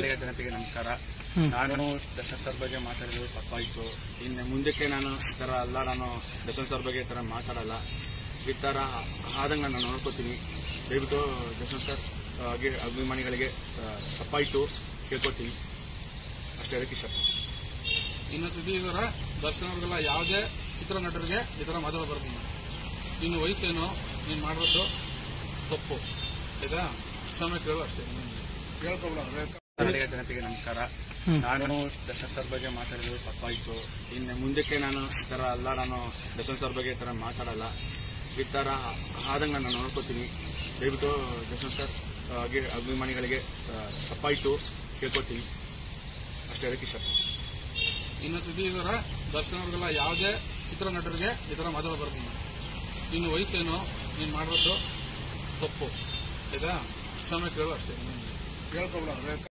ಕನ್ನಡಿಗ ಜನತೆಗೆ ನಮಸ್ಕಾರ ನಾನು ದರ್ಶನ್ ಸರ್ ಬಗ್ಗೆ ಮಾತಾಡಿದ್ರು ತಪ್ಪಾಯ್ತು ಇನ್ನು ಮುಂದಕ್ಕೆ ನಾನು ಈ ತರ ಎಲ್ಲ ನಾನು ದರ್ಶನ್ ಸರ್ ಬಗ್ಗೆ ಈ ತರ ಮಾತಾಡಲ್ಲ ಈ ತರ ಆದಂಗ ನಾನು ನೋಡ್ಕೋತೀನಿ ದಯವಿಟ್ಟು ದರ್ಶನ್ ಸರ್ ಹಾಗೆ ಅಭಿಮಾನಿಗಳಿಗೆ ಆ, ತಪ್ಪಾಯ್ತು ಕೇಳ್ಕೊತೀನಿ ಅಷ್ಟೇ ಅದಕ್ಕೆ ಇಷ್ಟಪಡ್ತೀನಿ ಇನ್ನು ಸುದೀವರ ದರ್ಶನ್ ಅವ್ರಿಗೆಲ್ಲ ಯಾವುದೇ ಚಿತ್ರ ನಟರಿಗೆ ಈ ತರ ಮಾತಾಡಬಾರ್ದು ನೀನು. ನಿನ್ನ ವಯಸ್ಸೇನು ನೀನು ಮಾಡಿರೋದು ತಪ್ಪು ಆಯ್ತಾ ಕ್ಷಮೆ ಕೇಳು ಅಷ್ಟೇ ಕೇಳ್ಕೊಬಿಡ ಕನ್ನಡಿಗ ಜನತೆಗೆ ನಮಸ್ಕಾರ ನಾನು ದರ್ಶನ್ ಸರ್ ಬಗ್ಗೆ ಮಾತಾಡಿದ್ರು ತಪ್ಪಾಯ್ತು ಇನ್ನು ಮುಂದಕ್ಕೆ ನಾನು ಈ ತರ ಎಲ್ಲ ನಾನು ದರ್ಶನ್ ಸರ್ ಬಗ್ಗೆ ಈ ತರ ಮಾತಾಡಲ್ಲ ಈ ತರ ಆದಂಗ ನಾನು ನೋಡ್ಕೋತೀನಿ ದಯವಿಟ್ಟು ದರ್ಶನ್ ಸರ್ ಹಾಗೆ ಅಭಿಮಾನಿಗಳಿಗೆ ಆ, ತಪ್ಪಾಯ್ತು ಕೇಳ್ಕೊತೀನಿ ಅಷ್ಟೇ ಅದಕ್ಕೆ ಇಷ್ಟಪಡ್ತೀನಿ ಇನ್ನು ಸುದೀವರ ದರ್ಶನ್ ಅವ್ರಿಗೆಲ್ಲ ಯಾವುದೇ ಚಿತ್ರ ನಟರಿಗೆ ಈ ತರ ಮಾತಾಡಬಾರ್ದು ನೀನು. ನಿನ್ನ ವಯಸ್ಸೇನು ನೀನು ಮಾಡಿರೋದು ತಪ್ಪು ಆಯ್ತಾ ಕ್ಷಮೆ ಕೇಳು ಅಷ್ಟೇ ಕೇಳ್ಕೊಬಿಡ